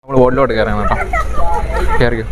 നമ്മൾ ബോട്ടിലോട്ട് കയറാൻ കേട്ടോ കയറിയോ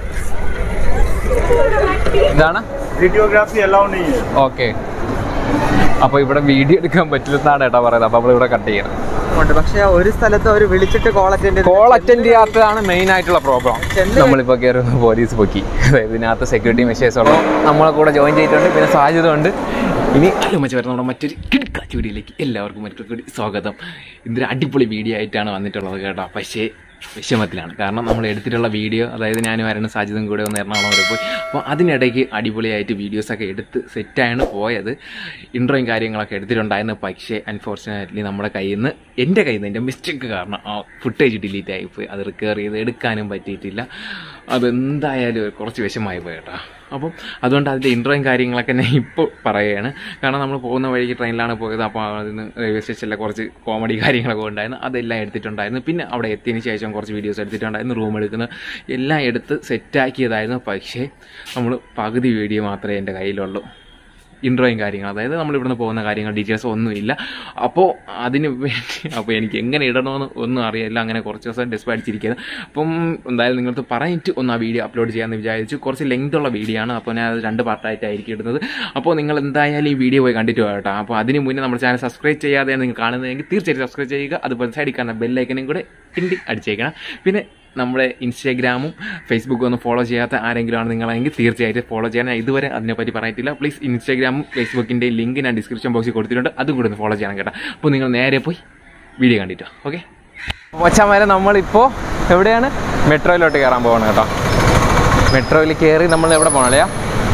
ഇതാണ് वीडियोग्राफी अलाउ नहीं है ഓക്കെ അപ്പോൾ ഇവിടെ വീഡിയോ എടുക്കാൻ പറ്റില്ലെന്നാണ് ഏട്ടാ പറയുന്നത് അപ്പോൾ ഇവിടെ കട്ട് ചെയ്യണം ഉണ്ട് പക്ഷെ ഒരു സ്ഥലത്ത് അവർ വിളിച്ചിട്ട് കോൾ അറ്റൻഡ് കോൾ അറ്റൻഡ് ചെയ്യാത്തതാണ് മെയിൻ ആയിട്ടുള്ള പ്രോബ്ലം ചെന്ന് നമ്മളിപ്പോൾ കയറുന്ന പോലീസ് പൊക്കി അതായത് ഇതിനകത്ത് സെക്യൂരിറ്റി മെഷേഴ്സ് ഉള്ളൂ നമ്മളെ കൂടെ ജോയിൻ ചെയ്തിട്ടുണ്ട് പിന്നെ സാധ്യത ഉണ്ട് ഇനി അല്ല മച്ച വരുന്ന നമ്മുടെ മറ്റൊരു കിടക്കാച്ച വീഡിയോയിലേക്ക് എല്ലാവർക്കും മറ്റൊരു കൂടി സ്വാഗതം ഇതൊരു അടിപൊളി വീഡിയോ ആയിട്ടാണ് വന്നിട്ടുള്ളത് കേട്ടോ പക്ഷേ വിഷമത്തിലാണ് കാരണം നമ്മൾ എടുത്തിട്ടുള്ള വീഡിയോ അതായത് ഞാനും ആരാണ് സാജിദും കൂടെ ഒന്ന് എറണാകുളം വരെ പോയി അപ്പോൾ അതിനിടയ്ക്ക് അടിപൊളിയായിട്ട് വീഡിയോസൊക്കെ എടുത്ത് സെറ്റായാണ് പോയത് ഇൻട്രോയും കാര്യങ്ങളൊക്കെ എടുത്തിട്ടുണ്ടായിരുന്നു പക്ഷേ അൺഫോർച്ചുനേറ്റ്ലി നമ്മുടെ കയ്യിൽ നിന്ന് എൻ്റെ കയ്യിൽ നിന്ന് എൻ്റെ മിസ്റ്റേക്ക് കാരണം ആ ഫുട്ടേജ് ഡിലീറ്റ് ആയിപ്പോയി അത് റിക്കവർ ചെയ്ത് എടുക്കാനും പറ്റിയിട്ടില്ല അതെന്തായാലും കുറച്ച് വിഷമായി പോയി കേട്ടോ അപ്പം അതുകൊണ്ട് അതിൻ്റെ ഇൻട്രോയും കാര്യങ്ങളൊക്കെ ഞാൻ ഇപ്പോൾ പറയുകയാണ് കാരണം നമ്മൾ പോകുന്ന വഴിക്ക് ട്രെയിനിലാണ് പോയത് അപ്പോൾ അതിന് റെയിൽവേ സ്റ്റേഷനിലെ കുറച്ച് കോമഡി കാര്യങ്ങളൊക്കെ ഉണ്ടായിരുന്നു അതെല്ലാം എടുത്തിട്ടുണ്ടായിരുന്നു പിന്നെ അവിടെ എത്തിയതിന് ശേഷം കുറച്ച് വീഡിയോസ് എടുത്തിട്ടുണ്ടായിരുന്നു റൂം എടുക്കുന്നത് എല്ലാം എടുത്ത് സെറ്റാക്കിയതായിരുന്നു പക്ഷേ നമ്മൾ പകുതി വീഡിയോ മാത്രമേ എൻ്റെ കയ്യിലുള്ളൂ ഇൻട്രോയും കാര്യങ്ങൾ അതായത് നമ്മൾ ഇവിടുന്ന് പോകുന്ന കാര്യങ്ങൾ ഡീറ്റെയിൽസ് ഒന്നുമില്ല അപ്പോൾ അതിന് വേണ്ടി അപ്പോൾ എനിക്ക് എങ്ങനെ ഇടണമെന്ന് ഒന്നും അറിയില്ല അങ്ങനെ കുറച്ച് ദിവസം ഡിസ്പ്ലേ അടിച്ചിരിക്കുന്നത് അപ്പം എന്തായാലും നിങ്ങൾക്ക് പറഞ്ഞിട്ട് ഒന്ന് ആ വീഡിയോ അപ്ലോഡ് ചെയ്യാമെന്ന് വിചാരിച്ചു കുറച്ച് ലെങ്ത് ഉള്ള വീഡിയോ ആണ് അപ്പോൾ ഞാൻ അത് രണ്ട് പാർട്ടായിട്ടായിരിക്കും ഇടുന്നത് അപ്പോൾ നിങ്ങൾ എന്തായാലും ഈ വീഡിയോ പോയി കണ്ടിട്ട് പോകട്ടോ അപ്പോൾ അതിന് മുന്നേ നമ്മുടെ ചാനൽ സബ്സ്ക്രൈബ് ചെയ്യാതെയാണ് നിങ്ങൾ കാണുന്നതെങ്കിൽ തീർച്ചയായിട്ടും സബ്സ്ക്രൈബ് ചെയ്യുക അതുപോലെ സൈഡിൽ കാണുന്ന ബെല്ലൈക്കനും കൂടെ ടിണ്ടി അടിച്ചേക്കണം പിന്നെ നമ്മുടെ ഇൻസ്റ്റാഗ്രാമും ഫേസ്ബുക്കും ഒന്ന് ഫോളോ ചെയ്യാത്ത ആരെങ്കിലും ആണ് നിങ്ങളെങ്കിൽ തീർച്ചയായിട്ടും ഫോളോ ചെയ്യാൻ ഞാൻ ഇതുവരെ അതിനെപ്പറ്റി പറയത്തില്ല പ്ലീസ് ഇൻസ്റ്റാഗ്രാമും ഫേസ്ബുക്കിൻ്റെ ലിങ്ക് ഞാൻ ഡിസ്ക്രിപ്ഷൻ ബോക്സിൽ കൊടുത്തിട്ടുണ്ട് അതും കൂടെ ഒന്ന് ഫോളോ ചെയ്യണം കേട്ടോ അപ്പോൾ നിങ്ങൾ നേരെ പോയി വീഡിയോ കണ്ടിട്ടോ ഓക്കെ വരെ നമ്മളിപ്പോൾ എവിടെയാണ് മെട്രോയിലോട്ട് കയറാൻ പോകണം കേട്ടോ മെട്രോയിൽ കയറി നമ്മൾ എവിടെ പോകണല്ലയാ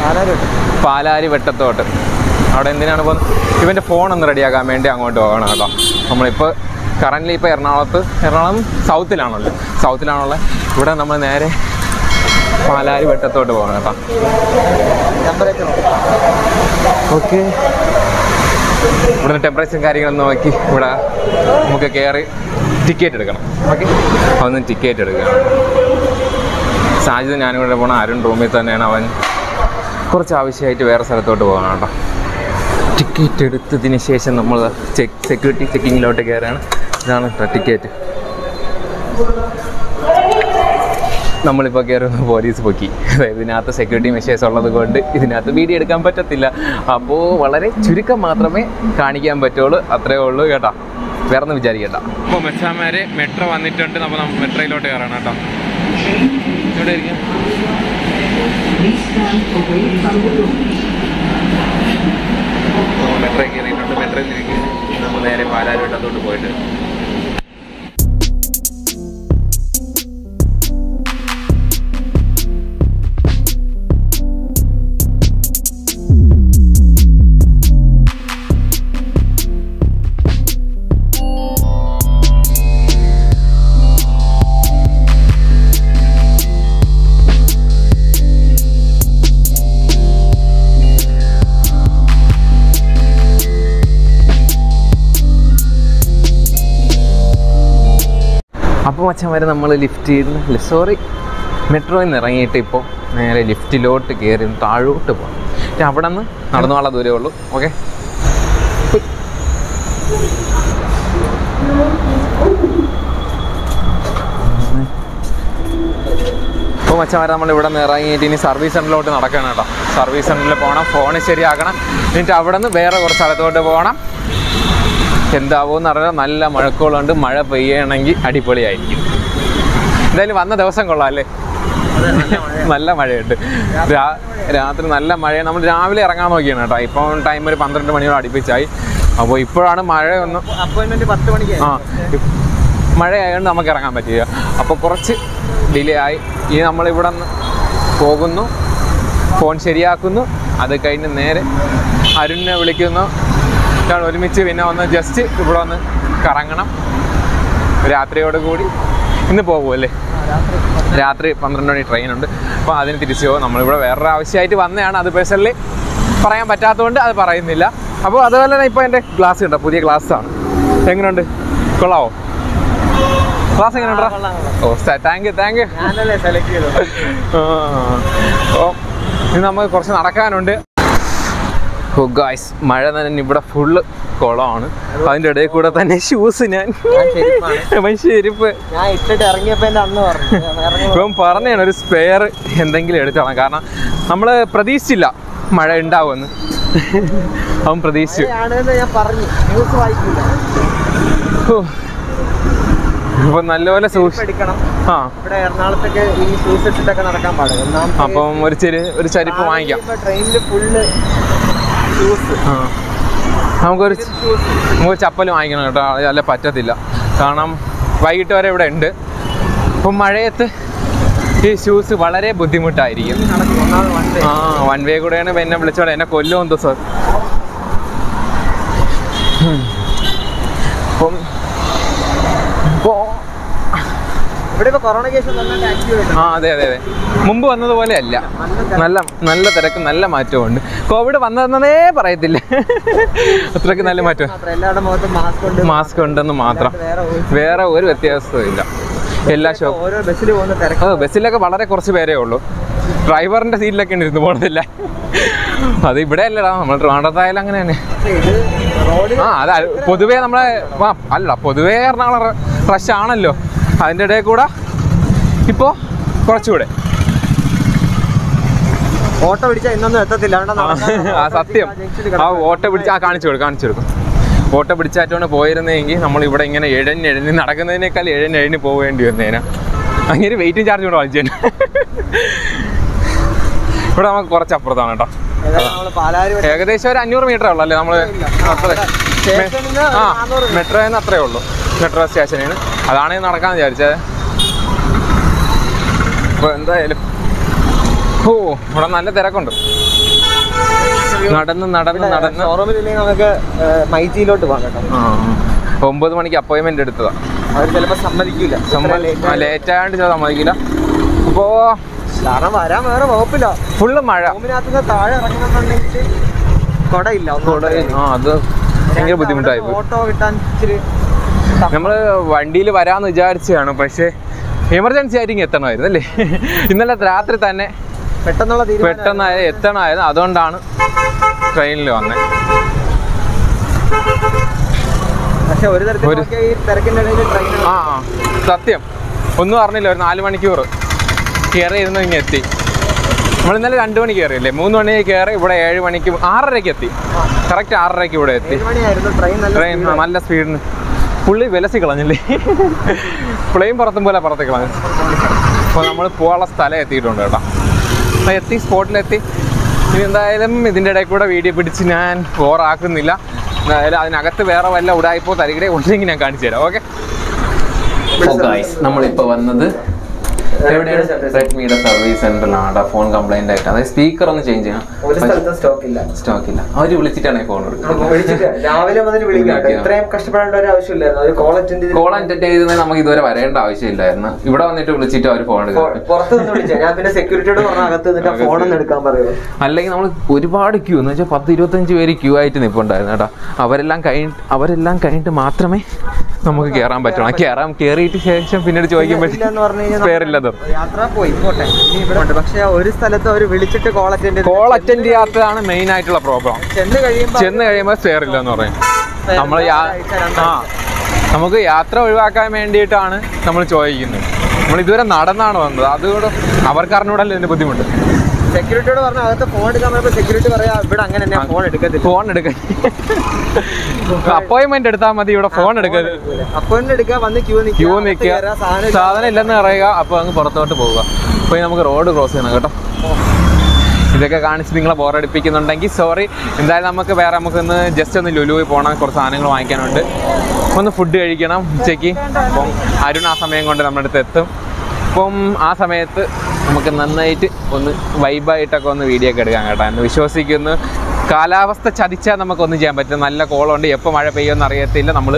പാലാരി വെട്ടത്തോട്ട് അവിടെ എന്തിനാണ് പോകുന്നത് ഇവൻ്റെ ഫോൺ ഒന്ന് റെഡിയാക്കാൻ വേണ്ടി അങ്ങോട്ട് പോകണം കേട്ടോ നമ്മളിപ്പോൾ കറൻ്റ്ലി ഇപ്പോൾ എറണാകുളത്ത് എറണാകുളം സൗത്തിലാണല്ലോ സൗത്തിലാണുള്ളത് ഇവിടെ നമ്മൾ നേരെ പാലാരി വെട്ടത്തോട്ട് പോകണം കേട്ടോ ഓക്കെ ഇവിടെ ടെമ്പറേച്ചറും കാര്യങ്ങളൊന്നും നോക്കി ഇവിടെ നമുക്ക് കയറി ടിക്കറ്റ് എടുക്കണം ഓക്കെ അതൊന്ന് ടിക്കറ്റ് എടുക്കണം സാജിദ് ഞാനും കൂടെ പോകണം അരുൺ റൂമിൽ തന്നെയാണ് അവൻ കുറച്ച് ആവശ്യമായിട്ട് വേറെ സ്ഥലത്തോട്ട് പോകണം കേട്ടോ ടിക്കറ്റ് എടുത്തതിന് ശേഷം നമ്മൾ ചെക്ക് സെക്യൂരിറ്റി ചെക്കിങ്ങിലോട്ട് കയറുകയാണ് ഇതാണ് കേട്ടോ ടിക്കറ്റ് നമ്മളിപ്പോൾ കയറുന്ന പോലീസ് പൊക്കി അതായത് ഇതിനകത്ത് സെക്യൂരിറ്റി മെഷേഴ്സ് ഉള്ളത് കൊണ്ട് ഇതിനകത്ത് വീഡിയോ എടുക്കാൻ പറ്റത്തില്ല അപ്പോൾ വളരെ ചുരുക്കം മാത്രമേ കാണിക്കാൻ പറ്റുള്ളൂ അത്രേ ഉള്ളൂ കേട്ടോ വേറെ ഒന്നും വിചാരിക്കണ്ട അപ്പോൾ മെസ്സാമാര് മെട്രോ വന്നിട്ടുണ്ട് നമ്മൾ മെട്രോയിലോട്ട് കയറണം കേട്ടോ ഇവിടെ ഇരിക്കാം മെട്രോ കയറിയിട്ടുണ്ട് മെട്രോയിൽ ഇരിക്കും നമ്മൾ നേരെ പാലാരോട്ടത്തോട്ട് പോയിട്ട് അപ്പോൾ മച്ചാൻ വരെ നമ്മൾ ലിഫ്റ്റ് ചെയ്ത് സോറി മെട്രോയിൽ നിന്ന് ഇറങ്ങിയിട്ട് ഇപ്പോൾ നേരെ ലിഫ്റ്റിലോട്ട് കയറി താഴോട്ട് പോകണം പക്ഷേ അവിടെ നിന്ന് നടന്നു പോകാനുള്ള ദൂരമേ ഉള്ളൂ ഓക്കെ ഇപ്പോൾ മച്ചാൻ വരെ നമ്മൾ ഇവിടെ നിന്ന് ഇറങ്ങിയിട്ട് ഇനി സർവീസ് സെൻറ്ററിലോട്ട് നടക്കണം കേട്ടോ സർവീസ് സെൻറ്ററിൽ പോകണം ഫോൺ ശരിയാക്കണം എന്നിട്ട് അവിടെ നിന്ന് വേറെ കുറച്ച് സ്ഥലത്തോട്ട് പോകണം എന്താവുമെന്ന് അറിയാം നല്ല മഴക്കോളുണ്ട് മഴ പെയ്യണമെങ്കിൽ അടിപൊളിയായിരിക്കും എന്തായാലും വന്ന ദിവസം കൊള്ളാം അല്ലേ നല്ല മഴയുണ്ട് രാ- രാത്രി നല്ല മഴയാണ് നമ്മൾ രാവിലെ ഇറങ്ങാൻ നോക്കിയാണ് കേട്ടോ ഇപ്പം ടൈം ഒരു പന്ത്രണ്ട് മണിയോട് അടുപ്പിച്ചായി അപ്പോൾ ഇപ്പോഴാണ് മഴ ഒന്ന് അപ്പോയിന്റ്മെന്റ് പത്ത് മണിക്ക് ആ മഴ ആയതുകൊണ്ട് നമുക്ക് ഇറങ്ങാൻ പറ്റില്ല അപ്പോൾ കുറച്ച് ഡിലേ ആയി ഇനി നമ്മളിവിടെ നിന്ന് പോകുന്നു ഫോൺ ശരിയാക്കുന്നു അത് കഴിഞ്ഞ് നേരെ അരുണിനെ വിളിക്കുന്നു ഇതാണ് ഒരുമിച്ച് പിന്നെ ഒന്ന് ജസ്റ്റ് ഇവിടെ ഒന്ന് കറങ്ങണം രാത്രിയോട് കൂടി ഇന്ന് പോകുമല്ലേ രാത്രി പന്ത്രണ്ട് മണി ട്രെയിൻ ഉണ്ട് അപ്പോൾ അതിന് തിരിച്ചു പോകും നമ്മളിവിടെ വേറൊരു ആവശ്യമായിട്ട് വന്നതാണ് അത് പേഴ്സണലി പറയാൻ പറ്റാത്തതുകൊണ്ട് അത് പറയുന്നില്ല അപ്പോൾ അതുപോലെ തന്നെ ഇപ്പോൾ എൻ്റെ ക്ലാസ് ഉണ്ട് പുതിയ ക്ലാസ്സാണ് എങ്ങനെയുണ്ട് കൊള്ളാവോ ക്ലാസ് എങ്ങനെയുണ്ടോ ഓ താങ്ക് യു താങ്ക് യു ഞാനല്ലേ സെലക്ട് ചെയ്തത് അപ്പോൾ ഇനി നമുക്ക് കുറച്ച് നടക്കാനുണ്ട് ഓ ഗായ്സ് മഴ തന്നെ ഇവിടെ ഫുള്ള് കുളമാണ് അതിൻ്റെ ഇടയിൽ കൂടെ തന്നെ ഷൂസ് ഞാൻ ഞാൻ ചെരുപ്പാണ്. അവൻ ചെരുപ്പ് ഞാൻ ഇട്ടിട്ട് ഇറങ്ങിയപ്പോ എന്റെ അന്ന് പറഞ്ഞു ഇറങ്ങി ഇപ്പം പറഞ്ഞാണ് ഒരു സ്പെയർ എന്തെങ്കിലും എടുത്തോളാം കാരണം നമ്മൾ പ്രതീക്ഷിച്ചില്ല മഴ ഉണ്ടാവുമെന്ന് അവൻ പ്രതീക്ഷിച്ചു ആണെന്ന് ഞാൻ പറഞ്ഞു ന്യൂസ് വായിക്കില്ല അപ്പം നല്ലപോലെ സൂക്ഷിച്ചു എടുക്കണം ആ ഇവിടെ എറണാകുളത്തൊക്കെ ഈ ഷൂസ് ഇട്ടിട്ടൊക്കെ നടക്കാൻ പാടില്ല ഒന്നാമത്തെ അപ്പം ഒരു ചെരു ഒരു ചരിപ്പ് വാങ്ങിക്കാം ട്രെയിനിൽ ഫുള്ള് ഷൂസ് ആ നമുക്കൊരു ച- നമുക്ക് ചപ്പൽ വാങ്ങിക്കണം കേട്ടോ അത് അല്ല പറ്റത്തില്ല കാരണം വൈകിട്ട് വരെ ഇവിടെ ഉണ്ട് അപ്പം മഴയത്ത് ഈ ഷൂസ് വളരെ ബുദ്ധിമുട്ടായിരിക്കും നടക്കും ഒന്നാമത് വണ്ടി ആ വൺ വേ കൂടെയാണ് എന്നെ വിളിച്ചോടെ എന്നെ കൊല്ലുമെന്ന് സാർ അപ്പം ഇപ്പോൾ ഇവിടെ ഇപ്പൊ കൊറോണ കേസ് നന്നായിട്ട് ആക്റ്റീവ് ആയിട്ട് ആ അതെ അതെ അതെ മുമ്പ് വന്നതുപോലെ അല്ല നല്ല നല്ല തിരക്ക് നല്ല മാറ്റമുണ്ട് കോവിഡ് വന്നതെന്നേ പറയത്തില്ല അത്രയ്ക്ക് നല്ല മാറ്റം മാത്രം എല്ലാവരുടെ മുഖത്തും മാസ്ക് ഉണ്ട് മാസ്ക് ഉണ്ടെന്ന് മാത്രം വേറെ ഒരു- വേറെ ഒരു വ്യത്യാസവും ഇല്ല എല്ലാ ഷോ ഓരോ ബസ്സിൽ പോകുന്ന തിരക്ക് അത് ബസ്സിലൊക്കെ വളരെ കുറച്ച് പേരേ ഉള്ളൂ ഡ്രൈവറിന്റെ സീറ്റിലൊക്കെ ഉണ്ട് ഇരുന്ന് പോകണതില്ല അത് ഇവിടെ അല്ലടാ നമ്മൾ ട്രിവാൻഡ്രത്തായാലും അങ്ങനെ തന്നെ ഇത് റോഡിൽ ആ അത് പൊതുവേ നമ്മളെ ആ, അല്ല പൊതുവേ എറണാകുളം റഷ് ആണല്ലോ അതിൻ്റെ ഇടയിൽ കൂടെ ഇപ്പോൾ കുറച്ചുകൂടെ ഓട്ടോ പിടിച്ചാൽ ഇന്നൊന്നും എത്തത്തില്ല അതുകൊണ്ട് ആ, നടക്കാൻ ആ ഓട്ടോ സത്യം പിടിച്ച് ആ ജംഗ്ഷനിൽ ആ കിടക്കണം. ഓട്ടോ പിടിച്ച് ആ കാണിച്ചു കൊടുക്കും കാണിച്ചു കൊടുക്കും ഓട്ടോ പിടിച്ചാറ്റോണ്ട് പോയിരുന്നെങ്കിൽ നമ്മൾ ഇവിടെ ഇങ്ങനെ എഴഞ്ഞെഴഞ്ഞ് നടക്കുന്നതിനേക്കാൾ എഴഞ്ഞെഴഞ്ഞ് പോവേണ്ടി വന്നേനെ അങ്ങനെ വെയിറ്റിംഗ് ചാർജ് കൂടെ വാങ്ങിച്ചു ഇവിടെ നമുക്ക് കുറച്ച് അപ്പുറത്താണ് കേട്ടോ ഏതായാലും നമ്മള് പാലാരി വഴി ഏകദേശം ഒരു അഞ്ഞൂറ് മീറ്റർ ഉള്ളൂ അല്ലേ നമ്മൾ അത്ര സ്റ്റേഷനിൽ നിന്ന് ആ നാനൂറ് മെട്രോയിൽ നിന്ന് അത്രേ ഉള്ളൂ മെട്രോ സ്റ്റേഷനിൽ നിന്ന് അതാണ് ഈ നടക്കാൻ വിചാരിച്ചത് അപ്പോൾ എന്തായാലും ഓ ഇവിടെ നല്ല തിരക്കുണ്ട് നടന്ന് നടന്ന് നടന്ന് ഷോറൂമിൽ ഇല്ലെങ്കിൽ നമുക്ക് ഏഹ്, മൈജിയിലോട്ട് പോകാം കേട്ടോ ആ ഒമ്പത് മണിക്ക് അപ്പോയിൻമെന്റ് എടുത്തതാ അവർ ചിലപ്പോൾ സമ്മതിക്കില്ല ഇത്ര late ആയി. ലേറ്റ് ആയതുകൊണ്ട് ചില സമ്മതിക്കില്ല അപ്പോൾ കാരണം വരാൻ വേറെ വകുപ്പില്ല ഫുള്ള് മഴ റൂമിനകത്തുനിന്ന് താഴെ ഇറങ്ങണമെന്നുണ്ടെങ്കിൽ കൊടയില്ല ഒന്നും ആ അത് ഭയങ്കര ബുദ്ധിമുട്ടായി പോയി ഓട്ടോ കിട്ടാൻ ഇച്ചിരി നമ്മൾ വണ്ടിയിൽ വരാമെന്ന് വിചാരിച്ചതാണ് പക്ഷേ എമർജൻസി ആയിട്ട് ഇങ്ങനെ എത്തണമായിരുന്നു അല്ലേ ഇന്നലെ രാത്രി തന്നെ പെട്ടെന്നുള്ള തീരുമാനം പെട്ടെന്ന് എത്തണമായിരുന്നു അതുകൊണ്ടാണ് ട്രെയിനിൽ വന്നത് പക്ഷെ ഒരു തരത്തിൽ ഒരു- നോക്കിയാൽ ഈ തിരക്കിന്റെ ഇടയിൽ ട്രെയിൻ ആ ആ സത്യം ഒന്നും അറിഞ്ഞില്ല ഒരു നാല് മണിക്കൂർ കയറി ഇരുന്ന് ഇങ്ങനെ എത്തി നമ്മൾ ഇന്നലെ രണ്ട് മണിക്ക് കയറിയില്ലേ മൂന്ന് മണിക്ക് കയറി ഇവിടെ ഏഴ് മണിക്ക് ആറരയ്ക്ക് എത്തി കറക്റ്റ് ആറരയ്ക്ക് ഇവിടെ എത്തി ഏഴ് മണിയായിരുന്നു ട്രെയിൻ നല്ല ട്രെയിൻ speed നല്ല സ്പീഡിന് പുള്ളി വിലസി കളഞ്ഞില്ലേ പ്ലെയിൻ പറത്തും പോലെ പറത്തി കളഞ്ഞു അപ്പോൾ നമ്മൾ പോകാനുള്ള സ്ഥലം എത്തിയിട്ടുണ്ട് കേട്ടോ അപ്പോൾ എത്തി സ്പോട്ടിലെത്തി ഇനി എന്തായാലും ഇതിൻ്റെ ഇടയിൽ കൂടെ വീഡിയോ പിടിച്ച് ഞാൻ ബോറാക്കുന്നില്ല എന്തായാലും അതിനകത്ത് വേറെ വല്ല ഉടായിപ്പോ തരികടെ ഉണ്ടെങ്കിൽ ഞാൻ കാണിച്ചു തരാം ഓക്കെ നമ്മളിപ്പോൾ വന്നത് എവിടെയാണ് റെഡ്മിയുടെ സർവീസ് സെന്ററിലാണ് ഫോൺ കംപ്ലൈന്റ് ആയിട്ട് അതായത് സ്പീക്കർ ഒന്ന് ചേഞ്ച് ചെയ്യണം ഒരു സ്ഥലത്തും സ്റ്റോക്ക് ഇല്ല സ്റ്റോക്ക് ഇല്ല അവർ വിളിച്ചിട്ടാണ് ഈ ഫോൺ എടുക്കുന്നത് വിളിച്ചിട്ട് രാവിലെ മുതൽ വിളിക്കാം കേട്ടോ. വിളിക്കാം. ഇത്രയും കഷ്ടപ്പെടേണ്ട ഒരു ആവശ്യമില്ലായിരുന്നു ഒരു കോൾ അറ്റൻഡ് ചെയ്ത് കോൾ അറ്റൻഡ് ചെയ്തത് നമുക്ക് ഇതുവരെ വരേണ്ട ആവശ്യമില്ലായിരുന്നു ഇവിടെ വന്നിട്ട് വിളിച്ചിട്ട് അവർ ഫോൺ പൊ- എടുക്കും പുറത്ത് നിന്ന് വിളിച്ചാ ഞാൻ പിന്നെ സെക്യൂരിറ്റിയോട് പറഞ്ഞ അകത്ത് നിന്നിട്ട് അകത്ത്. ഫോണൊന്നും എടുക്കാൻ പറയുമോ അല്ലെങ്കിൽ നമ്മൾ ഒരുപാട് ക്യൂ എന്ന് വെച്ചാൽ പത്ത് ഇരുപത്തഞ്ച് പേര് ക്യൂ ആയിട്ട് നിൽപ്പുണ്ടായിരുന്നു കേട്ടോ അവരെല്ലാം കഴിഞ്ഞിട്ട് അവരെല്ലാം കഴിഞ്ഞിട്ട് മാത്രമേ നമുക്ക് കയറാൻ പറ്റുള്ളൂ കയറാൻ കയറിയിട്ട് ശേഷം പിന്നീട് ഇല്ല എന്ന് പറഞ്ഞു കഴിഞ്ഞാൽ സ്പെയർ ഇല്ലതോ യാത്ര പോയി പോട്ടെ ഇനി ഇവിടെ ഉണ്ട് പക്ഷെ ഒരു സ്ഥലത്ത് അവർ വിളിച്ചിട്ട് കോൾ അറ്റൻഡ് കോൾ അറ്റൻഡ് ചെയ്യാത്തതാണ് മെയിൻ ആയിട്ടുള്ള പ്രോബ്ലം ചെന്ന് കഴിയുമ്പോൾ ചെന്ന് കഴിയുമ്പോൾ സ്പെയർ ഇല്ല എന്ന് പറയും നമ്മൾ ആ നമുക്ക് യാത്ര ഒഴിവാക്കാൻ വേണ്ടിയിട്ടാണ് നമ്മൾ ചോദിക്കുന്നത് നമ്മൾ ഇതുവരെ നടന്നാണ് വന്നത് അതുകൊണ്ട് അവർക്ക് അറിഞ്ഞൂടല്ലോ ഇതിന്റെ ബുദ്ധിമുട്ട് സെക്യൂരിറ്റിയോട് പറഞ്ഞ അകത്ത് ഫോൺ എടുക്കാൻ പറയുമ്പോൾ സെക്യൂരിറ്റി പറയാ ഇവിടെ അങ്ങനെ തന്നെ ഫോൺ എടുക്കത്തില്ല ഫോൺ എടുക്കാൻ അപ്പോയിന്റ്മെന്റ് എടുത്താൽ മതി ഇവിടെ ഫോൺ എടുക്കരുത് അപ്പോയിന്റ് എടുക്കുക വന്ന് ക്യൂ നിൽക്കുക ക്യൂ അകത്ത് നിൽക്കുക കയറുക, സാധനം സാധനം ഇല്ലെന്ന് പറയുക അപ്പോൾ അങ്ങ് പുറത്തോട്ട് പോവുക അപ്പോൾ ഇനി നമുക്ക് റോഡ് ക്രോസ് ചെയ്യണം കേട്ടോ ഇതൊക്കെ കാണിച്ച് നിങ്ങളെ ബോറടിപ്പിക്കുന്നുണ്ടെങ്കിൽ സോറി എന്തായാലും നമുക്ക് വേറെ നമുക്കൊന്ന് ജസ്റ്റ് ഒന്ന് ലുലുവിൽ പോകണം കുറച്ച് സാധനങ്ങൾ വാങ്ങിക്കാനുണ്ട് ഒന്ന് ഫുഡ് കഴിക്കണം ഉച്ചയ്ക്ക് അപ്പം അരുൺ ആ സമയം കൊണ്ട് നമ്മുടെ അടുത്ത് എത്തും അപ്പം ആ സമയത്ത് നമുക്ക് നന്നായിട്ട് ഒന്ന് വൈബായിട്ടൊക്കെ ഒന്ന് വീഡിയോ ഒക്കെ എടുക്കാം കേട്ടോ എന്ന് വിശ്വസിക്കുന്നു കാലാവസ്ഥ ചതിച്ചാൽ നമുക്കൊന്നും ചെയ്യാൻ പറ്റും നല്ല കോളുണ്ട് എപ്പോൾ മഴ പെയ്യുമെന്ന് അറിയത്തില്ല നമ്മൾ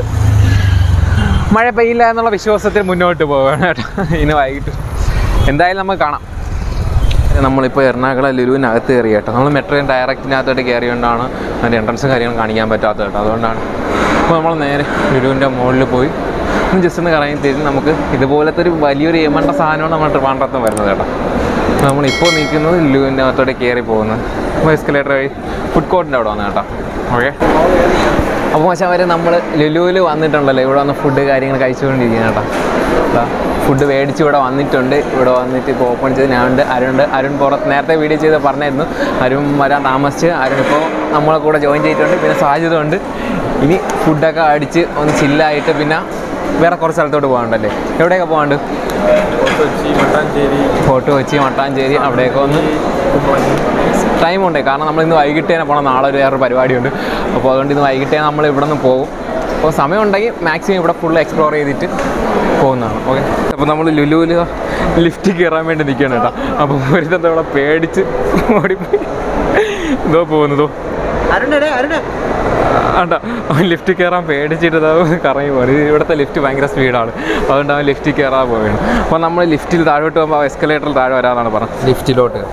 മഴ പെയ്യില്ല എന്നുള്ള വിശ്വാസത്തിൽ മുന്നോട്ട് പോവുകയാണ് കേട്ടോ ഇനി വൈകിട്ട് എന്തായാലും നമുക്ക് കാണാം നമ്മളിപ്പോൾ എറണാകുളം ലുലുവിനകത്ത് കയറി കേട്ടോ നമ്മൾ മെട്രോയും ഡയറക്റ്റിനകത്തോട്ട് കയറിയോണ്ടാണ് അതിൻ്റെ എൻട്രൻസും കാര്യങ്ങളും കാണിക്കാൻ പറ്റാത്തത് കേട്ടോ അതുകൊണ്ടാണ് അപ്പോൾ നമ്മൾ നേരെ ലുലുവിൻ്റെ മുകളിൽ പോയി ഒന്ന് ജസ്റ്റ് ഒന്ന് കറങ്ങി തിരിഞ്ഞ് നമുക്ക് ഇതുപോലത്തെ ഒരു വലിയൊരു ഏമണ്ട സാധനമാണ് നമ്മൾ ട്രിവാൻഡ്രത്ത് വരുന്നത് കേട്ടോ അപ്പോൾ നമ്മളിപ്പോൾ നിൽക്കുന്നത് ലുലുവിൻ്റെ അകത്തോട്ട് കയറി പോകുന്നത് എസ്കലേറ്റർ വഴി ഫുഡ് കോർട്ടിൻ്റെ അവിടെ വന്ന് കേട്ടോ ഓക്കെ അപ്പോൾ പക്ഷേ അവർ നമ്മൾ ലുലുവിൽ വന്നിട്ടുണ്ടല്ലോ ഇവിടെ വന്ന് ഫുഡ് കാര്യങ്ങൾ കഴിച്ചുകൊണ്ടിരിക്കുന്ന കേട്ടോ ഫുഡ് മേടിച്ച് ഇവിടെ വന്നിട്ടുണ്ട് ഇവിടെ വന്നിട്ട് ഇപ്പോൾ ഓപ്പൺ ചെയ്ത് ഞാനുണ്ട് അരുണ്ട് അരുൺ പുറത്ത് നേരത്തെ വീഡിയോ ചെയ്ത് പറഞ്ഞായിരുന്നു അരുൺ വരാൻ താമസിച്ച് അരുൺ ഇപ്പോൾ നമ്മളെ കൂടെ ജോയിൻ ചെയ്തിട്ടുണ്ട് പിന്നെ സാധ്യത ഉണ്ട് ഇനി ഫുഡൊക്കെ അടിച്ച് ഒന്ന് ചില്ലായിട്ട് പിന്നെ വേറെ കുറച്ച് സ്ഥലത്തോട്ട് പോകാണ്ടല്ലേ എവിടെയൊക്കെ പോകാണ്ട് കൊച്ചി മട്ടാഞ്ചേരി ഫോർട്ട് കൊച്ചി മട്ടാഞ്ചേരി അവിടെയൊക്കെ ഒന്ന് ടൈമുണ്ട് കാരണം നമ്മൾ ഇന്ന് വൈകിട്ട് തന്നെ പോകണം നാളെ ഒരു വേറൊരു പരിപാടിയുണ്ട് അപ്പോൾ അതുകൊണ്ട് ഇന്ന് വൈകിട്ടേ നമ്മൾ ഇവിടെ നിന്ന് പോകും അപ്പോൾ സമയമുണ്ടെങ്കിൽ മാക്സിമം ഇവിടെ ഫുൾ എക്സ്പ്ലോർ ചെയ്തിട്ട് പോകുന്നതാണ് ഓക്കെ അപ്പോൾ നമ്മൾ ലുലുവിൽ ലിഫ്റ്റിൽ കയറാൻ വേണ്ടി നിൽക്കുകയാണ് കേട്ടോ അപ്പോൾ ഒരുത്തത്തെ ഇവിടെ പേടിച്ച് ഓടിപ്പോയി ഇതോ പോകുന്നതോ അരുണേ അരുണേ ആണ്ട അവൻ ലിഫ്റ്റിൽ കയറാൻ പേടിച്ചിട്ട് ഇതാ കറങ്ങി പോകുന്നത് ഇവിടുത്തെ ലിഫ്റ്റ് ഭയങ്കര സ്പീഡാണ് അതുകൊണ്ട് അവൻ ലിഫ്റ്റിൽ കയറാൻ പോവുകയാണ് അപ്പോൾ നമ്മൾ ലിഫ്റ്റിൽ താഴോട്ട് പോകുമ്പോൾ എസ്കലേറ്ററിൽ താഴെ വരാമെന്നാണ് പറഞ്ഞത് ലിഫ്റ്റിലോട്ട്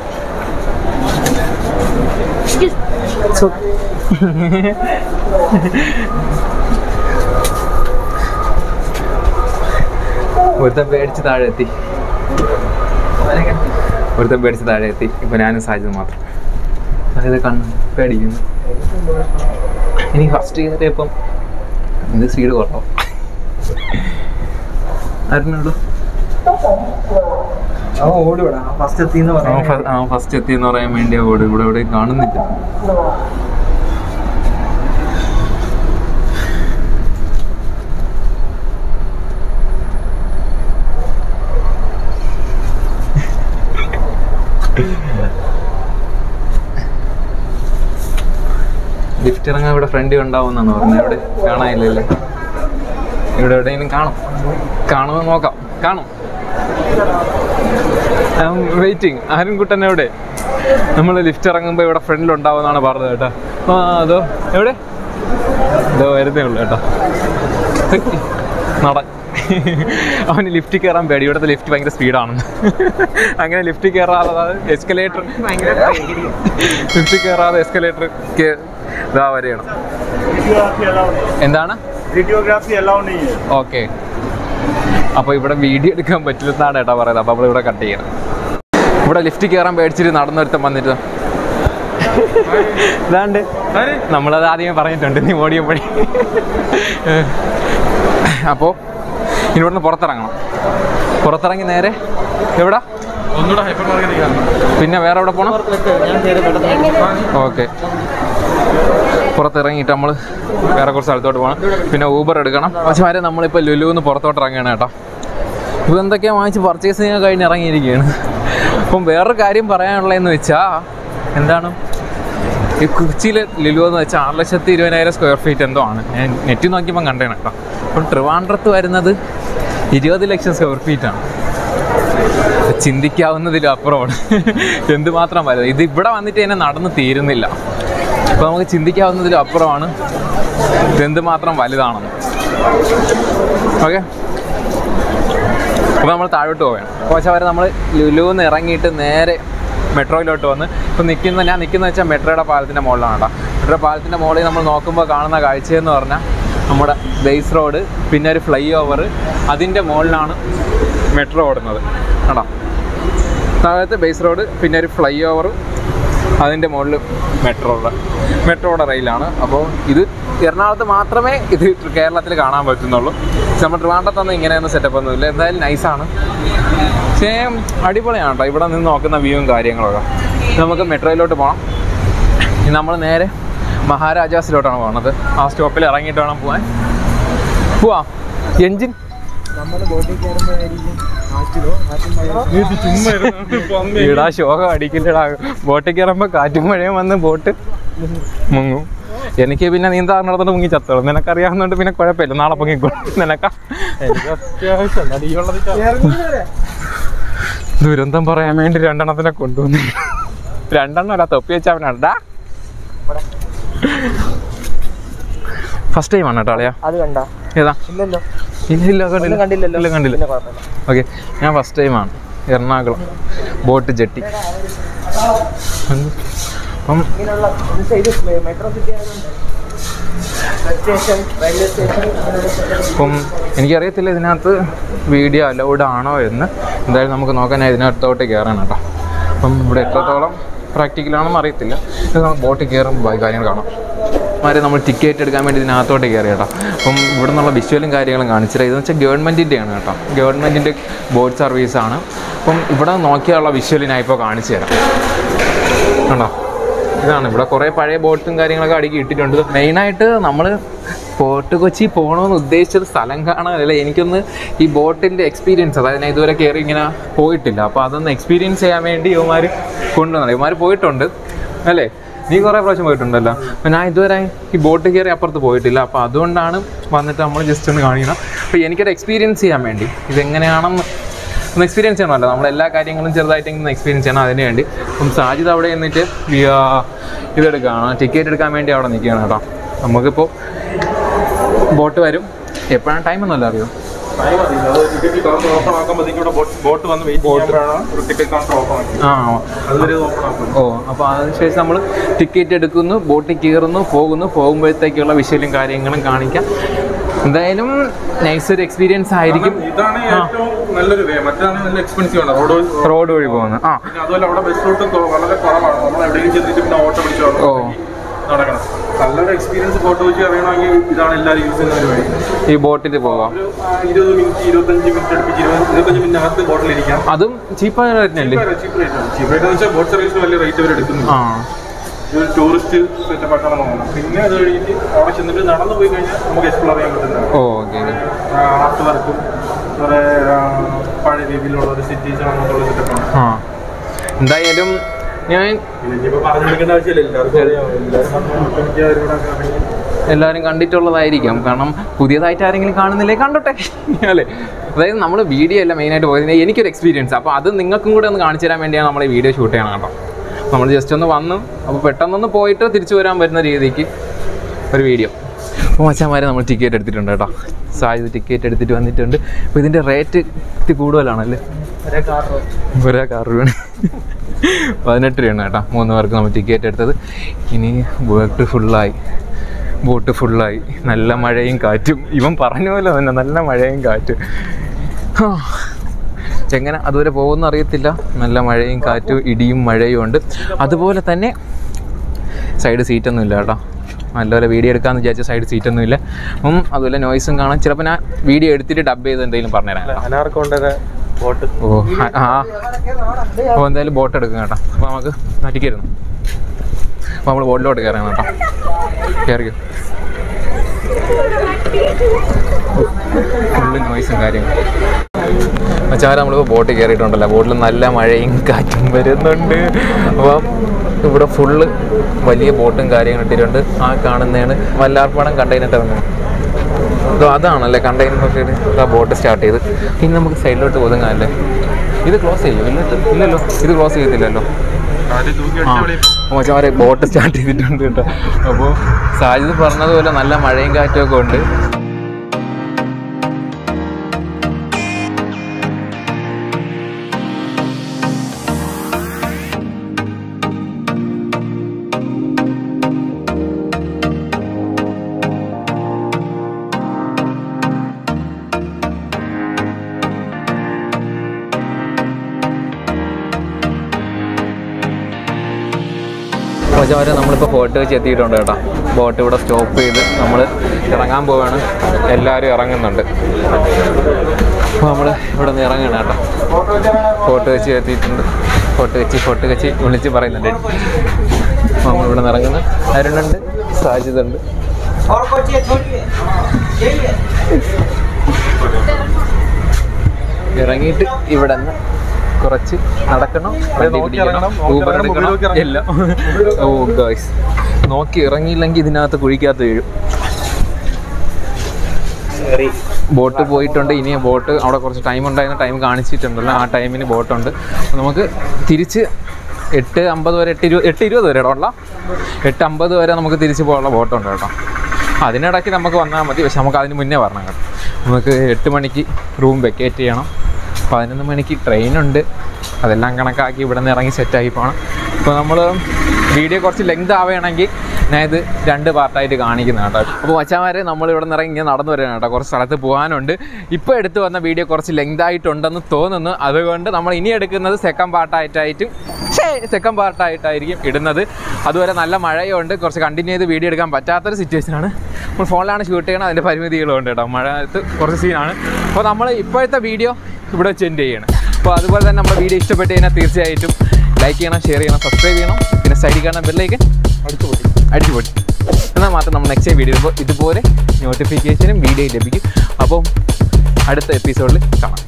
ഒരുത്തൻ പേടിച്ച് താഴെ എത്തി ഒരുത്തൻ പേടിച്ച് താഴെ എത്തി ഇപ്പൊ ഞാനും സാധ്യത മാത്രം അതായത് കണ്ണ് പേടിക്കുന്നു ഇനി ഫസ്റ്റ് കയറിയപ്പം ഇത് സ്പീഡ് കുറവാം ആരുന്നുള്ളൂ അവൻ ഓടിവിടാ ഫസ്റ്റ് എത്തിന്ന് പറഞ്ഞു അവൻ ഫസ്റ്റ് എത്തി എന്ന് പറയാൻ വേണ്ടി ഓട് ഇവിടെ ഇവിടെ കാണുന്നില്ല ലിഫ്റ്റ് ഇറങ്ങാൻ ഇവിടെ ഫ്രണ്ട് ഉണ്ടാവുമെന്നാണ് പറഞ്ഞത് ഇവിടെ കാണാനില്ലല്ലേ ഇവിടെ എവിടെയെങ്കിലും കാണും കാണുമെന്ന് നോക്കാം കാണും വെയിറ്റിംഗ് ആരും കുട്ടൻ എവിടെ നമ്മൾ ലിഫ്റ്റ് ഇറങ്ങുമ്പോൾ ഇവിടെ ഫ്രണ്ടിൽ ഉണ്ടാവുമെന്നാണ് പറഞ്ഞത് കേട്ടോ ആ അതോ എവിടെ ഇതോ വരുന്നേ ഉള്ളൂ കേട്ടോ നട അവന് ലിഫ്റ്റിൽ കയറാൻ പേടി ഇവിടുത്തെ ലിഫ്റ്റ് ഭയങ്കര സ്പീഡാണ് അങ്ങനെ ലിഫ്റ്റിൽ കയറാതെ എസ്കലേറ്റർ ഭയങ്കര ലിഫ്റ്റിൽ കയറാതെ എസ്കലേറ്റർ ഇതാ വരെയാണ് वीडियोग्राफी अलाउड എന്താണ് वीडियोग्राफी अलाउ नहीं है ഓക്കെ അപ്പോൾ ഇവിടെ വീഡിയോ എടുക്കാൻ പറ്റില്ലെന്നാണ് ഏട്ടാ പറയുന്നത് അപ്പോൾ നമ്മളിവിടെ കട്ട് ചെയ്യണം ഇവിടെ ലിഫ്റ്റ് കയറാൻ പേടിച്ചിട്ട് നടന്നൊരുത്തം വന്നിട്ട് ഇതാണ്ട് നമ്മളത് ആദ്യമേ പറഞ്ഞിട്ടുണ്ട് നീ ഓടിയപ്പോഴേ അപ്പോൾ ഇനി ഇവിടുന്ന് പുറത്തിറങ്ങണം പുറത്തിറങ്ങി നേരെ എവിടെ ഒന്നുകൂടെ ഹൈപ്പർ മാർക്കറ്റ് പിന്നെ വേറെ എവിടെ പോകണം ഞാൻ ചെയ്ത് പെട്ടെന്ന് ഓക്കെ പുറത്തിറങ്ങിയിട്ട് നമ്മൾ വേറെ കുറച്ച് സ്ഥലത്തോട്ട് പോകണം പിന്നെ ഊബർ എടുക്കണം പക്ഷെ വരെ നമ്മളിപ്പോൾ ലുലുന്ന് പുറത്തോട്ട് ഇറങ്ങുകയാണ് കേട്ടോ ഇപ്പോൾ എന്തൊക്കെയാണ് വാങ്ങിച്ച് പർച്ചേസിങ് കഴിഞ്ഞ് ഇറങ്ങിയിരിക്കുകയാണ് അപ്പം വേറൊരു കാര്യം പറയാനുള്ളതെന്ന് വെച്ചാൽ എന്താണ് ഈ കൊച്ചിയിൽ ലുലു എന്ന് വെച്ചാൽ ആറ് ലക്ഷത്തി ഇരുപതിനായിരം സ്ക്വയർ ഫീറ്റ് എന്തോ ആണ് ഞാൻ നെറ്റിൽ നോക്കിയപ്പോൾ കണ്ടേണ് കേട്ടോ അപ്പം ട്രിവാൻഡ്രത്ത് വരുന്നത് ഇരുപത് ലക്ഷം സ്ക്വയർ ഫീറ്റാണ് ചിന്തിക്കാവുന്നതിലും അപ്പുറമാണ് എന്തുമാത്രം വലുത് ഇത് ഇവിടെ വന്നിട്ട് തന്നെ നടന്ന് തീരുന്നില്ല അപ്പോൾ നമുക്ക് ചിന്തിക്കാവുന്നതിലും അപ്പുറമാണ് ഇത് എന്തുമാത്രം വലുതാണെന്ന് ഓക്കെ അപ്പോൾ നമ്മൾ താഴോട്ട് പോവുകയാണ് പക്ഷേ വരെ നമ്മൾ ലുലുന്ന് ഇറങ്ങിയിട്ട് നേരെ മെട്രോയിലോട്ട് വന്ന് ഇപ്പോൾ നിൽക്കുന്ന ഞാൻ നിൽക്കുന്ന വെച്ചാൽ മെട്രോയുടെ പാലത്തിൻ്റെ മുകളിലാണ് കേട്ടോ മെട്രോ പാലത്തിൻ്റെ മുകളിൽ നമ്മൾ നോക്കുമ്പോൾ കാണുന്ന കാഴ്ചയെന്ന് പറഞ്ഞാൽ നമ്മുടെ ബേസ് റോഡ് പിന്നെ ഒരു ഫ്ലൈ ഓവർ അതിൻ്റെ മുകളിലാണ് മെട്രോ ഓടുന്നത് കേട്ടോ താഴത്തെ ബേസ് റോഡ് പിന്നെ ഒരു ഫ്ലൈ ഓവർ അതിൻ്റെ മുകളിൽ മെട്രോയുടെ മെട്രോയുടെ റെയിലാണ് അപ്പോൾ ഇത് എറണാകുളത്ത് മാത്രമേ ഇത് കേരളത്തിൽ കാണാൻ പറ്റുന്നുള്ളൂ പക്ഷെ നമ്മൾ ട്രിവാൻഡ്രത്തൊന്നും ഇങ്ങനെയൊന്നും സെറ്റപ്പ് ഒന്നുമില്ല എന്തായാലും നൈസാണ് പക്ഷേ അടിപൊളിയാണ് കേട്ടോ ഇവിടെ നിന്ന് നോക്കുന്ന വ്യൂവും കാര്യങ്ങളൊക്കെ നമുക്ക് മെട്രോയിലോട്ട് പോകണം ഇനി നമ്മൾ നേരെ മഹാരാജാസിലോട്ടാണ് പോകുന്നത് ആ സ്റ്റോപ്പിൽ ഇറങ്ങിയിട്ട് വേണം പോകാൻ പോവാം എൻജിൻ നമ്മൾ ബോട്ടിൽ കയറുമ്പോഴായിരിക്കും ആറ്റിലോ ആറ്റും ഈടാ ശോകം അടിക്കില്ലടാ ബോട്ടിൽ കയറുമ്പോൾ കാറ്റും മഴയും വന്ന് ബോട്ട് മുങ്ങും എനിക്ക് പിന്നെ നീന്താൻ നടന്നിട്ട് മുങ്ങി ചത്തോളും നിനക്കറിയാവുന്നതുകൊണ്ട് പിന്നെ കുഴപ്പമില്ല നാളെ പൊങ്ങിക്കോളും നിനക്കാ ദുരന്തം പറയാൻ വേണ്ടി രണ്ടെണ്ണത്തിനെ കൊണ്ടുവന്നു രണ്ടെണ്ണം അല്ല തൊപ്പി വെച്ചവനാണ്ടാ ഫസ്റ്റ് ടൈം ആണ് കേട്ടോ അളിയാ അത് കണ്ട ഏതാ ഇല്ലല്ലോ ഇല്ല ഇല്ല കണ്ടില്ല ഒന്നും കണ്ടില്ലല്ലോ ഇല്ല കണ്ടില്ല പിന്നെ കുഴപ്പമില്ല ഓക്കെ ഞാൻ ഫസ്റ്റ് ടൈമാണ് എറണാകുളം ബോട്ട് ജെട്ടി അപ്പം ഇങ്ങനെയുള്ള ഇത് മെട്രോ സിറ്റി ആയതുകൊണ്ട് സ്റ്റേഷൻ റെയിൽവേ സ്റ്റേഷൻ അപ്പം എനിക്കറിയത്തില്ല ഇതിനകത്ത് വീഡിയോ അലൗഡ് ആണോ എന്ന് എന്തായാലും നമുക്ക് നോക്കാൻ ഞാൻ ഇതിനകത്തോട്ട് കയറാണ് കേട്ടോ അപ്പം ഇവിടെ എത്രത്തോളം പ്രാക്ടിക്കലാണെന്ന് അറിയത്തില്ല ഇത് നമുക്ക് ബോട്ടിൽ കയറുമ്പോൾ ബാക്കി കാര്യങ്ങൾ കാണാം മാരെ നമ്മൾ ടിക്കറ്റ് എടുക്കാൻ വേണ്ടി ഇതിനകത്തോട്ട് കയറി കേട്ടോ അപ്പം ഇവിടെ നിന്നുള്ള വിഷ്വലും കാര്യങ്ങളും കാണിച്ചില്ല ഇതെന്ന് വെച്ചാൽ ഗവൺമെൻറ്റിൻ്റെയാണ് കേട്ടോ ഗവൺമെൻറ്റിൻ്റെ ബോട്ട് സർവീസാണ് അപ്പം ഇവിടെ നോക്കിയുള്ള വിഷ്വൽ ഞാൻ ഇപ്പോൾ കാണിച്ചു തരാം കണ്ടോ ഇതാണ് ഇവിടെ കുറേ പഴയ ബോട്ടും കാര്യങ്ങളൊക്കെ അടുക്കി ഇട്ടിട്ടുണ്ട് മെയിനായിട്ട് നമ്മൾ ഫോർട്ട് കൊച്ചി പോകണമെന്ന് ഉദ്ദേശിച്ചത് സ്ഥലം കാണാനല്ല എനിക്കൊന്ന് ഈ ബോട്ടിൻ്റെ എക്സ്പീരിയൻസ് അതായത് ഞാൻ ഇതുവരെ കയറി ഇങ്ങനെ പോയിട്ടില്ല അപ്പോൾ അതൊന്ന് എക്സ്പീരിയൻസ് ചെയ്യാൻ വേണ്ടി ഇവന്മാർ കൊണ്ടുവന്നത് ഇവന്മാർ പോയിട്ടുണ്ട് അല്ലേ നീ കുറേ പ്രാവശ്യം പോയിട്ടുണ്ടല്ലോ അപ്പോൾ ഞാൻ ഇതുവരെ ഈ ബോട്ട് കയറി അപ്പുറത്ത് പോയിട്ടില്ല അപ്പോൾ അതുകൊണ്ടാണ് വന്നിട്ട് നമ്മൾ ജസ്റ്റ് ഒന്ന് കാണിക്കണം അപ്പോൾ എനിക്കൊരു എക്സ്പീരിയൻസ് ചെയ്യാൻ വേണ്ടി ഇതെങ്ങനെയാണെന്ന് ഒന്ന് എക്സ്പീരിയൻസ് ചെയ്യണമല്ലോ നമ്മൾ എല്ലാ കാര്യങ്ങളും ചെറുതായിട്ടെങ്കിലും എക്സ്പീരിയൻസ് ചെയ്യണം അതിന് വേണ്ടി അപ്പം സാജിദ് അവിടെ നിന്നിട്ട് വി- ആ, ഇതെടുക്കുകയാണ് ടിക്കറ്റ് എടുക്കാൻ വേണ്ടി അവിടെ നിൽക്കുകയാണ് കേട്ടോ നമുക്കിപ്പോൾ ബോട്ട് വരും എപ്പോഴാണ് ടൈം ഒന്നുമല്ല അറിയോ ടൈം അറിയില്ല അത് ടിക്കറ്റ് കൗണ്ടർ ഓപ്പൺ ആക്കുമ്പോഴത്തേക്കും ഇവിടെ ബോട്ട് വന്ന് വെയിറ്റ് ചെയ്യുമ്പോഴാണ് ഒരു ടിക്കറ്റ് കൗണ്ടർ ഓപ്പൺ ആക്കുന്നത് ആ അതുവരെ ഓപ്പൺ ആക്കും ഓ അപ്പോൾ അതിനുശേഷം നമ്മൾ ടിക്കറ്റ് എടുക്കുന്നു ബോട്ടിൽ കയറുന്നു പോകുന്നു പോകുമ്പോഴത്തേക്കുള്ള വിഷ്വലും കാര്യങ്ങളും കാണിക്കാം എന്തായാലും നൈസ് ഒരു എക്സ്പീരിയൻസ് ആയിരിക്കും ഇതാണ് ഏറ്റവും നല്ലൊരു വേ മറ്റാണ് നല്ല എക്സ്പെൻസീവ് ആണ് റോഡ് റോഡ് വഴി പോകുന്നത് ആ പിന്നെ അതുപോലെ അവിടെ ബസ് റൂട്ട് വളരെ കുറവാണ് നമ്മൾ എവിടെയെങ്കിലും ചെന്നിട്ട് പിന്നെ ഓട്ടോ പിടിച്ച് വേണം ഓ. നടക്കണം നല്ലൊരു എക്സ്പീരിയൻസ് ഫോട്ടോ വെച്ച് അറിയണമെങ്കിൽ ഇതാണ് എല്ലാവരും യൂസ് ചെയ്യുന്ന ഒരു വഴി ഈ ബോട്ടിൽ പോകാം ഒരു ആ, ഇരുപത് മിനിറ്റ് ഇരുപത്തഞ്ച് മിനിറ്റ് അടുപ്പിച്ച് ഇരുപത് ഇരുപത്തഞ്ച് മിനിറ്റ് അകത്ത് ബോട്ടിൽ ഇരിക്കാം അതും ചീപ്പായ റേറ്റിനല്ലേ ചീപ്പ് റേറ്റ് ആണ് ചീപ്പ് റേറ്റ് എന്ന് വെച്ചാൽ ബോട്ട് സർവീസ് വലിയ റേറ്റ് അവർ എടുക്കുന്നു ആ ഇതൊരു ടൂറിസ്റ്റ് സെറ്റപ്പ് ആയിട്ടാണ് നോക്കുന്നത് പിന്നെ അത് കഴിഞ്ഞിട്ട് അവിടെ ചെന്നിട്ട് നടന്നു പോയി കഴിഞ്ഞാൽ നമുക്ക് എക്സ്പ്ലോർ ചെയ്യാൻ പറ്റുന്നതാണ് ഓ ഓക്കെ ആർട്ട് വർക്കും കുറേ ആ, പഴയ രീതിയിലുള്ള ഒരു സിറ്റീസ് അങ്ങോട്ടുള്ള സെറ്റപ്പാണ് ആ എന്തായാലും ഞാൻ പിന്നെ ഇനിയിപ്പോൾ പറഞ്ഞെടുക്കേണ്ട ആവശ്യമില്ല എല്ലാവർക്കും അറിയാം എല്ലാവരും വന്ന് ഒട്ടുമിക്ക അവരും കൂടെ ഒക്കെ ഇറങ്ങി എല്ലാവരും കണ്ടിട്ടുള്ളതായിരിക്കും കാരണം പുതിയതായിട്ട് ആരെങ്കിലും കാണുന്നില്ലേ കണ്ടോട്ടെ അല്ലേ അതായത് നമ്മൾ വീഡിയോ അല്ല മെയിനായിട്ട് പോയത് എനിക്കൊരു എക്സ്പീരിയൻസ് അപ്പോൾ അത് നിങ്ങൾക്കും കൂടെ ഒന്ന് കാണിച്ചു തരാൻ വേണ്ടിയാണ് നമ്മൾ ഈ വീഡിയോ ഷൂട്ട് ചെയ്യണം കേട്ടോ നമ്മൾ ജസ്റ്റ് ഒന്ന് വന്നു അപ്പോൾ പെട്ടെന്നൊന്ന് പോയിട്ട് തിരിച്ചു വരാൻ പറ്റുന്ന രീതിക്ക് ഒരു വീഡിയോ അപ്പോൾ മച്ചാന്മാരെ നമ്മൾ ടിക്കറ്റ് എടുത്തിട്ടുണ്ട് കേട്ടോ സായുധ ടിക്കറ്റ് എടുത്തിട്ട് വന്നിട്ടുണ്ട് അപ്പോൾ ഇതിൻ്റെ റേറ്റ് ഇത്തിരി കൂടുതലാണല്ലേ ഒരേ കാർ ഒരേ കാർ രൂപയാണ് പതിനെട്ട് രൂപയാണ് കേട്ടോ മൂന്ന് പേർക്ക് നമ്മൾ ടിക്കറ്റ് എടുത്തത് ഇനി ബോട്ട് ഫുള്ളായി ബോട്ട് ഫുള്ളായി നല്ല മഴയും കാറ്റും ഇവൻ പറഞ്ഞ പോലെ തന്നെ നല്ല മഴയും കാറ്റും ഹാ. എങ്ങനെ അതുവരെ പോകുമെന്ന് അറിയത്തില്ല നല്ല മഴയും കാറ്റും ഇടിയും മഴയും ഉണ്ട് അതുപോലെ തന്നെ സൈഡ് സീറ്റൊന്നും ഇല്ല കേട്ടോ നല്ലപോലെ വീഡിയോ എടുക്കാമെന്ന് വിചാരിച്ച സൈഡ് സീറ്റൊന്നും ഇല്ല അപ്പം അതുപോലെ നോയ്സും കാണാം ചിലപ്പോൾ ഞാൻ വീഡിയോ എടുത്തിട്ട് ഡബ് ചെയ്ത് എന്തെങ്കിലും പറഞ്ഞുതരാം കേട്ടോ. അനാർക്കൊണ്ടൊക്കെ ബോട്ട് ഓ ആ- ആ അപ്പോൾ എന്തായാലും ബോട്ട് എടുക്കും കേട്ടോ അപ്പോൾ നമുക്ക് നറ്റിക്കായിരുന്നു അപ്പോൾ നമ്മൾ ബോട്ടിലോട്ട് കയറാം കേട്ടോ കയറിയോ ഫുള്ള് നോയ്സും കാര്യങ്ങളും മച്ചാര നമ്മളിപ്പോൾ ബോട്ടിൽ കയറിയിട്ടുണ്ടല്ലോ ബോട്ടിൽ നല്ല മഴയും കാറ്റും വരുന്നുണ്ട് അപ്പം ഇവിടെ ഫുള്ള് വലിയ ബോട്ടും കാര്യങ്ങളും ഇട്ടിട്ടുണ്ട് ആ കാണുന്നതാണ് വല്ലാർപ്പാടം കണ്ടെയ്നർ ടെർമിനൽ ഇതോ അതാണല്ലേ കണ്ടെയ്നർ ഒക്കെ ആ ബോട്ട് സ്റ്റാർട്ട് ചെയ്ത് ഇനി നമുക്ക് സൈഡിലോട്ട് ഒതുങ്ങാമല്ലേ ഇത് ക്ലോസ് ചെയ്യും ഇല്ലല്ലോ ഇല്ലല്ലോ ഇത് ക്ലോസ് ചെയ്യത്തില്ലല്ലോ കാറ്റ് തൂക്കി ആ അടിച്ച് വെളിയിൽ പോകും. മോശമാരെ ബോട്ട് സ്റ്റാർട്ട് ചെയ്തിട്ടുണ്ട് കേട്ടോ അപ്പോൾ സാജിദ് പറഞ്ഞതുപോലെ നല്ല മഴയും കാറ്റും ഒക്കെ ഉണ്ട് മോശമാരെ നമ്മളിപ്പോൾ ഫോർട്ട് വെച്ച് എത്തിയിട്ടുണ്ട് കേട്ടോ ബോട്ട് ഇവിടെ സ്റ്റോപ്പ് ചെയ്ത് നമ്മൾ ഇറങ്ങാൻ പോവാണ് എല്ലാവരും ഇറങ്ങുന്നുണ്ട് അപ്പോൾ നമ്മൾ ഇവിടെ നിന്ന് ഇറങ്ങണം കേട്ടോ ഫോർട്ട് വെച്ച് എത്തിയിട്ടുണ്ട് ഫോർട്ട് വെച്ച് ഫോർട്ട് വെച്ച് വിളിച്ച് പറയുന്നുണ്ട് അപ്പോൾ നമ്മൾ ഇവിടെ നിന്ന് ഇറങ്ങുന്നു അരുണുണ്ട് സാജിദുണ്ട് और कोई चीज छोड़िए यही है ഇറങ്ങിയിട്ട് ഇവിടെ നിന്ന് കുറച്ച് നടക്കണം വണ്ടി നോക്കി പിടിക്കണം ഇറങ്ങണം, നോക്കി ഊബർ ഇറങ്ങണം, എടുക്കണം മുകളിലേക്ക് ഇറങ്ങണം. എല്ലാം ഓ ഗായ്സ് നോക്കി ഇറങ്ങിയില്ലെങ്കിൽ ഇതിനകത്ത് കുഴിക്കകത്ത് വീഴും ബോട്ട് പോയിട്ടുണ്ട് ഇനി ബോട്ട് അവിടെ കുറച്ച് ടൈം ഉണ്ടായിരുന്ന ടൈം കാണിച്ചിട്ടുണ്ടല്ലോ ആ ടൈമിന് ബോട്ടുണ്ട് അപ്പോൾ നമുക്ക് തിരിച്ച് എട്ട് അമ്പത് വരെ എട്ട് ഇരുപത് എട്ട് ഇരുപത് വരെ ഉള്ള എട്ട് അമ്പത് വരെ നമുക്ക് തിരിച്ച് പോകാനുള്ള ബോട്ടുണ്ട് കേട്ടോ അതിനിടയ്ക്ക് നമുക്ക് വന്നാൽ മതി പക്ഷെ നമുക്ക് അതിന് മുന്നേ വരണം കേട്ടോ നമുക്ക് എട്ട് മണിക്ക് റൂം വെക്കേറ്റ് ചെയ്യണം പതിനൊന്ന് മണിക്ക് ട്രെയിനുണ്ട് അതെല്ലാം കണക്കാക്കി ഇവിടെ നിന്ന് ഇറങ്ങി സെറ്റായി പോകണം ഇപ്പോൾ നമ്മൾ വീഡിയോ കുറച്ച് ലെങ്ത് ആവുകയാണെങ്കിൽ ഞാൻ ഇത് രണ്ട് പാർട്ടായിട്ട് കാണിക്കുന്ന കേട്ടോ അപ്പോൾ മച്ചാമാരെ നമ്മൾ ഇവിടെ നിന്ന് ഇറങ്ങി ഇങ്ങനെ നടന്നു വരികയാണ് കേട്ടോ കുറച്ച് സ്ഥലത്ത് പോകാനുണ്ട് ഇപ്പോൾ എടുത്തു വന്ന വീഡിയോ കുറച്ച് ലെങ്ത് ആയിട്ടുണ്ടെന്ന് തോന്നുന്നു അതുകൊണ്ട് നമ്മൾ ഇനി എടുക്കുന്നത് സെക്കൻഡ് പാർട്ടായിട്ടായിട്ടും സെക്കൻഡ് പാർട്ടായിട്ടായിരിക്കും ഇടുന്നത് അതുപോലെ നല്ല മഴയുണ്ട് കുറച്ച് കണ്ടിന്യൂ ചെയ്ത് വീഡിയോ എടുക്കാൻ പറ്റാത്തൊരു സിറ്റുവേഷനാണ് നമ്മൾ ഫോണിലാണ് ഷൂട്ട് ചെയ്യണം അതിൻ്റെ പരിമിതികളുണ്ട് കേട്ടോ മഴയത്ത് കുറച്ച് സീനാണ് അപ്പോൾ നമ്മൾ ഇപ്പോഴത്തെ വീഡിയോ ഇവിടെ വെച്ച് എൻഡ് ചെയ്യണം അപ്പോൾ അതുപോലെ തന്നെ നമ്മുടെ വീഡിയോ ഇഷ്ടപ്പെട്ട് കഴിഞ്ഞാൽ തീർച്ചയായിട്ടും ലൈക്ക് ചെയ്യണം ഷെയർ ചെയ്യണം സബ്സ്ക്രൈബ് ചെയ്യണം പിന്നെ സൈഡിൽ കാണാൻ ബെല്ലേക്ക് അടിച്ചു പൊട്ടി അടിച്ചു പൊട്ടി എന്നാൽ മാത്രം നമ്മൾ നെക്സ്റ്റ് വീഡിയോ ഇടുമ്പോൾ ഇതുപോലെ നോട്ടിഫിക്കേഷനും വീഡിയോ ലഭിക്കും അപ്പം അടുത്ത എപ്പിസോഡിൽ കാണാം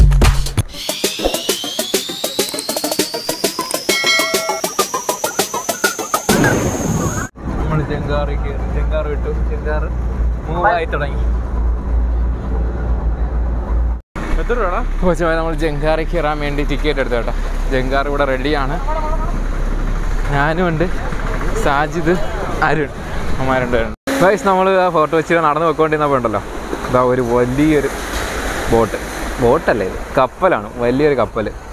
നമ്മൾ ചെങ്കാറ് കയറി ചെങ്കാറ് വിട്ടു ചെങ്കാറ് മൂവായി തുടങ്ങി എത്ര രൂപ കോച്ചുമായി നമ്മൾ ജങ്കാറി കയറാൻ വേണ്ടി ടിക്കറ്റ് എടുത്തു കേട്ടോ ജങ്കാർ ഇവിടെ റെഡിയാണ് ഞാനും ഉണ്ട് സാജിദ് അരുൺ അമ്മമാരുണ്ട് വയസ്സ് നമ്മൾ ആ ഫോട്ടോ വെച്ചിട്ട് നടന്നു പോയിക്കൊണ്ടിരുന്നപ്പോൾ ഉണ്ടല്ലോ ഇതാ ഒരു വലിയൊരു ബോട്ട് ബോട്ടല്ലേ ഇത് കപ്പലാണ് വലിയൊരു കപ്പൽ